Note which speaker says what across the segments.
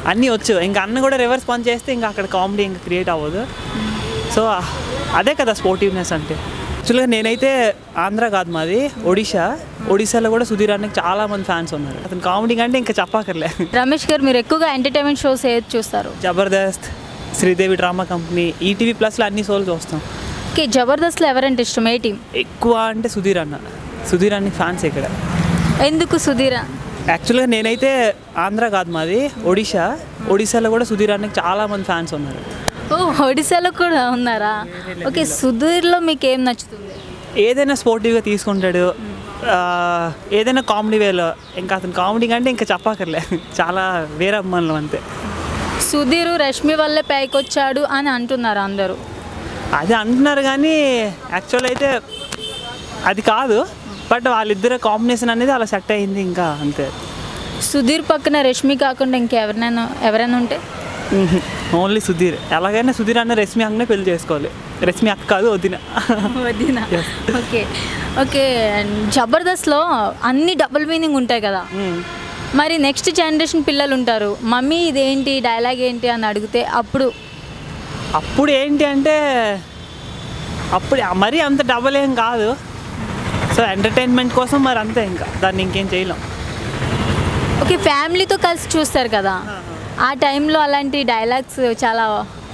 Speaker 1: అన్నీ వచ్చు ఇంకా అన్న కూడా రివర్స్ పని చేస్తే ఇంకా అక్కడ కామెడీ ఇంకా క్రియేట్ అవ్వదు సో అదే కదా స్పోర్టివ్నెస్ అంటే యాక్చువల్గా నేనైతే ఆంధ్ర కాదు మాది ఒడిశా ఒడిశాలో కూడా సుధీర్ అన్నకి చాలా మంది ఫ్యాన్స్ ఉన్నారు అతను కామెడీ కంటే ఇంకా చెప్పక్కర్లే
Speaker 2: రమేష్ గారు మీరు ఎక్కువగా ఎంటర్టైన్మెంట్ షోస్ ఏది చూస్తారు
Speaker 1: Jabardasth Sridevi drama company ETV ప్లస్లో అన్ని షోలు చూస్తాం
Speaker 2: ఓకే జబర్దస్త్లో ఎవరంటే ఇష్టం ఏ టీం
Speaker 1: ఎక్కువ అంటే సుధీర్ అన్న సుధీర్ అన్నకి ఫ్యాన్స్ ఇక్కడ
Speaker 2: ఎందుకు సుధీర
Speaker 1: యాక్చువల్గా నేనైతే ఆంధ్ర కాదు మాది ఒడిశా ఒడిశాలో కూడా సుధీర్ అన్నకి చాలా మంది ఫ్యాన్స్ ఉన్నారు
Speaker 2: ఓ ఒడిశాలో కూడా ఉన్నారా ఓకే సుధీర్లో మీకు ఏం నచ్చుతుంది
Speaker 1: ఏదైనా స్పోర్టివ్గా తీసుకుంటాడు ఆ, ఏదైనా కామెడీ వేలో ఇంకా అతను కామెడీ కంటే ఇంకా చెప్పక్కర్లే చాలా వేరే అమ్మాయిలు అంతే
Speaker 2: సుధీర్ రష్మి వల్లే పైకి వచ్చాడు అని అంటున్నారు అందరూ
Speaker 1: అది అంటున్నారు కానీ యాక్చువల్ అయితే అది కాదు బట్ వాళ్ళిద్దరు కాంబినేషన్ అనేది అలా సెట్ అయింది ఇంకా అంతే
Speaker 2: సుధీర్ పక్కన రష్మి కాకుండా ఇంకెవరినైనా ఎవరైనా ఉంటే
Speaker 1: ఓన్లీ సుధీర్ ఎలాగైనా సుధీర్ అన్న రష్మి అక్కనే పెళ్లి చేసుకోవాలి రష్మి అక్క కాదు వదిన
Speaker 2: వదినా ఓకే ఓకే అండ్ జబర్దస్త్లో అన్ని డబుల్ మీనింగ్ ఉంటాయి కదా మరి నెక్స్ట్ జనరేషన్ పిల్లలు ఉంటారు మమ్మీ ఇదేంటి డైలాగ్ ఏంటి అని అడిగితే అప్పుడు
Speaker 1: అప్పుడు ఏంటి అంటే అప్పుడు మరీ అంత డబల్ ఏం కాదు సో ఎంటర్టైన్మెంట్ కోసం మరి అంతే ఇంకా దాన్ని ఇంకేం చేయలేం
Speaker 2: ఓకే ఫ్యామిలీతో కలిసి చూస్తారు కదా ఆ టైంలో అలాంటి డైలాగ్స్ చాలా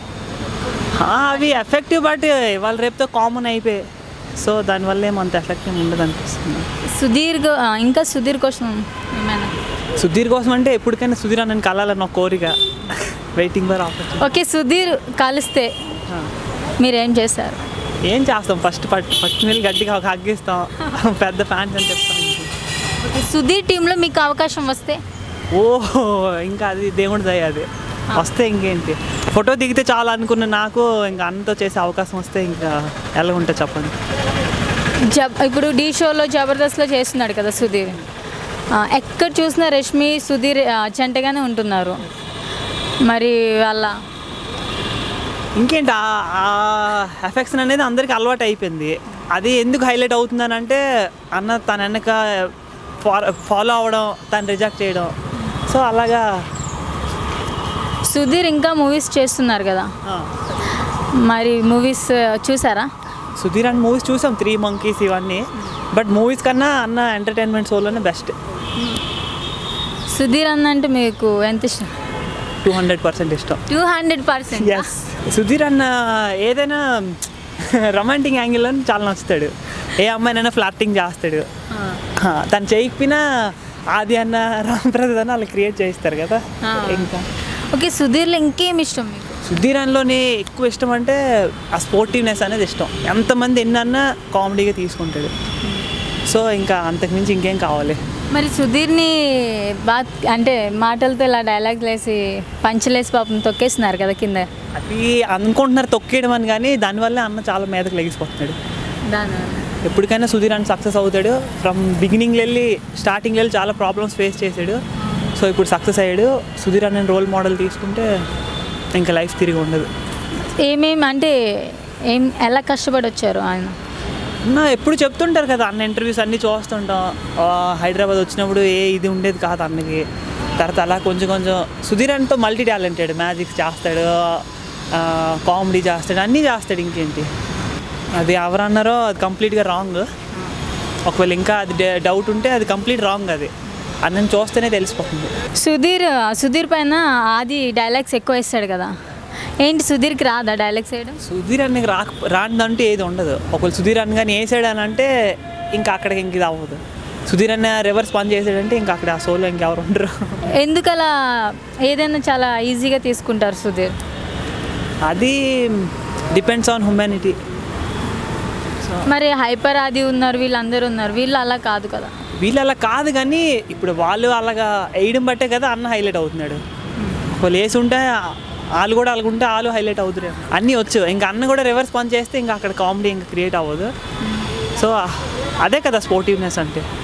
Speaker 1: ఆ, అవి ఎఫెక్టివ్ బట్ ఇవాళ రేపుతో కామన్ అయిపోయాయి సో దానివల్ల ఏమంత ఎఫెక్ట్ ఏమి ఉండదు అనిపిస్తుంది
Speaker 2: సుధీర్ గో- ఆ, ఇంకా సుధీర్ కోసం ఏమైనా
Speaker 1: సుధీర్ కోసం అంటే ఎప్పటికైనా సుధీర్ అన్నని కలాలని ఒక కోరిక waiting for opportunity
Speaker 2: okay Sudheer కలిస్తే మీరేం చేస్తారు
Speaker 1: ఏం చేస్తాం ఫస్ట్ పట్ ఫస్ట్ వెళ్ళి గట్టిగా ఒక హగ్గిస్తాం పెద్ద ఫ్యాన్స్ అని చెప్తాం
Speaker 2: ఓకే సుధీర్ టీంలో మీకు అవకాశం వస్తే
Speaker 1: ఓ ఇంకా అది దేవుడి దయ అది వస్తే ఇంకేంటి ఫోటో దిగితే చాలా అనుకున్న నాకు ఇంకా అన్నతో చేసే అవకాశం వస్తే ఇంకా ఎలా ఉంటుంది చెప్పండి
Speaker 2: జబ్ ఇప్పుడు డీ షోలో జబర్దస్త్లో చేస్తున్నాడు కదా సుధీర్ ఆ, ఎక్కడ చూసినా రష్మి సుధీర్ ఆ, జంటగానే ఉంటున్నారు మరి వాళ్ళ
Speaker 1: ఇంకేంటి ఆ- ఆ ఎఫెక్షన్ అనేది అందరికి అలవాటు అయిపోయింది అది ఎందుకు హైలైట్ అవుతుందని అంటే అన్న తన వెనక ఫాలో అవ్వడం తను రిజెక్ట్ చేయడం సో అలాగా
Speaker 2: సుధీర్ ఇంకా మూవీస్ చేస్తున్నారు కదా
Speaker 1: ఆ,
Speaker 2: మరి మూవీస్ చూసారా
Speaker 1: సుధీర్ అండ్ మూవీస్ చూసాం త్రీ మంకీస్ ఇవన్నీ బట్ మూవీస్ కన్నా అన్న ఎంటర్టైన్మెంట్ షోలోనే బెస్ట్
Speaker 2: సుధీర్ అన్న అంటే మీకు ఎంత ఇష్టం
Speaker 1: టూ హండ్రెడ్ పర్సెంట్ ఇష్టం
Speaker 2: two hundred percent
Speaker 1: yes Sudheer అన్న ఏదైనా రొమాంటిక్ యాంగిల్లో చాలా నచ్చుతాడు ఏ అమ్మాయినైనా ఫ్లాటింగ్ చేస్తాడు ఆ, తను చేయకపోయినా ఆది అన్న రామప్రసాద్ అన్న వాళ్ళు క్రియేట్ చేస్తారు కదా
Speaker 2: ఆ.
Speaker 1: ఇంకా
Speaker 2: ఓకే సుధీర్లో ఇంకేం ఇష్టం మీకు
Speaker 1: సుధీర్ అన్నలోని ఎక్కువ ఇష్టం అంటే ఆ స్పోర్టివ్నెస్ అనేది ఇష్టం ఎంతమంది ఎన్నన్నా కామెడీగా తీసుకుంటాడు సో ఇంకా అంతకుమించి ఇంకేం కావాలి
Speaker 2: మరి సుధీర్ని బాత్ అంటే మాటలతో ఇలా డైలాగ్ వేసి పంచలేసి పాపం తొక్కేస్తున్నారు కదా కింద
Speaker 1: అది అనుకుంటున్నారు తొక్కేయడం అని కానీ దానివల్ల అన్న చాలా మీదకి లెగిసిపోతున్నాడు
Speaker 2: దాని
Speaker 1: ఎప్పటికైనా సుధీర్ అన్న సక్సెస్ అవుతాడు ఫ్రమ్ బిగినింగ్ వెళ్ళి స్టార్టింగ్ వెళ్ళి చాలా ప్రాబ్లమ్స్ ఫేస్ చేశాడు సో ఇప్పుడు సక్సెస్ అయ్యాడు సుధీర్ అన్న రోల్ మోడల్ తీసుకుంటే ఇంకా లైఫ్ తిరిగి ఉండదు
Speaker 2: ఏమేమి అంటే ఏం ఎలా కష్టపడి వచ్చారు ఆయన
Speaker 1: అన్న ఎప్పుడు చెప్తుంటారు కదా అన్న ఇంటర్వ్యూస్ అన్నీ చూస్తుంటాం ఆ, హైదరాబాద్ వచ్చినప్పుడు ఏ ఇది ఉండేది కాదు అన్నకి తర్వాత అలా కొంచెం కొంచెం సుధీర్ అన్నతో మల్టీ టాలెంటెడ్ మ్యాజిక్ చేస్తాడు కామెడీ చేస్తాడు అన్నీ చేస్తాడు ఇంకేంటి అది ఎవరన్నారో అది కంప్లీట్గా రాంగ్ ఒకవేళ ఇంకా అది డౌట్ ఉంటే అది కంప్లీట్ రాంగ్ అది అన్నని చూస్తేనే తెలిసిపోతుంది
Speaker 2: సుధీర్ సుధీర్ పైన ఆది డైలాగ్స్ ఎక్కువ వేస్తాడు కదా ఏంటి సుధీర్కి రాదా డైలాగ్స్ వేయడం
Speaker 1: సుధీర్ అన్నకి రాక రానిదంటూ ఏది ఉండదు ఒకవేళ సుధీర్ అన్న కానీ వేసాడు అని అంటే ఇంకా అక్కడికి ఇంక ఇది అవ్వదు సుధీర్ అన్న రివర్స్ పని చేసాడంటే ఇంకా అక్కడ ఆ సోలో ఇంకెవరు ఉండరు
Speaker 2: ఎందుకు అలా ఏదైనా చాలా ఈజీగా తీసుకుంటారు సుధీర్
Speaker 1: అది డిపెండ్స్ ఆన్ హ్యుమానిటీ
Speaker 2: మరి హైపర్ ఆది ఉన్నారు వీళ్ళందరూ ఉన్నారు వీళ్ళు అలా కాదు కదా
Speaker 1: వీళ్ళు అలా కాదు కానీ ఇప్పుడు వాళ్ళు అలాగా వేయడం బట్టే కదా అన్న హైలైట్ అవుతున్నాడు వాళ్ళు వేసి ఉంటే వాళ్ళు కూడా అలాగుంటే వాళ్ళు హైలైట్ అవుతున్నారు అన్నీ వచ్చు ఇంకా అన్న కూడా రివర్స్ పని చేస్తే ఇంకా అక్కడ కామెడీ ఇంకా క్రియేట్ అవ్వదు సో అదే కదా స్పోర్టివ్నెస్ అంటే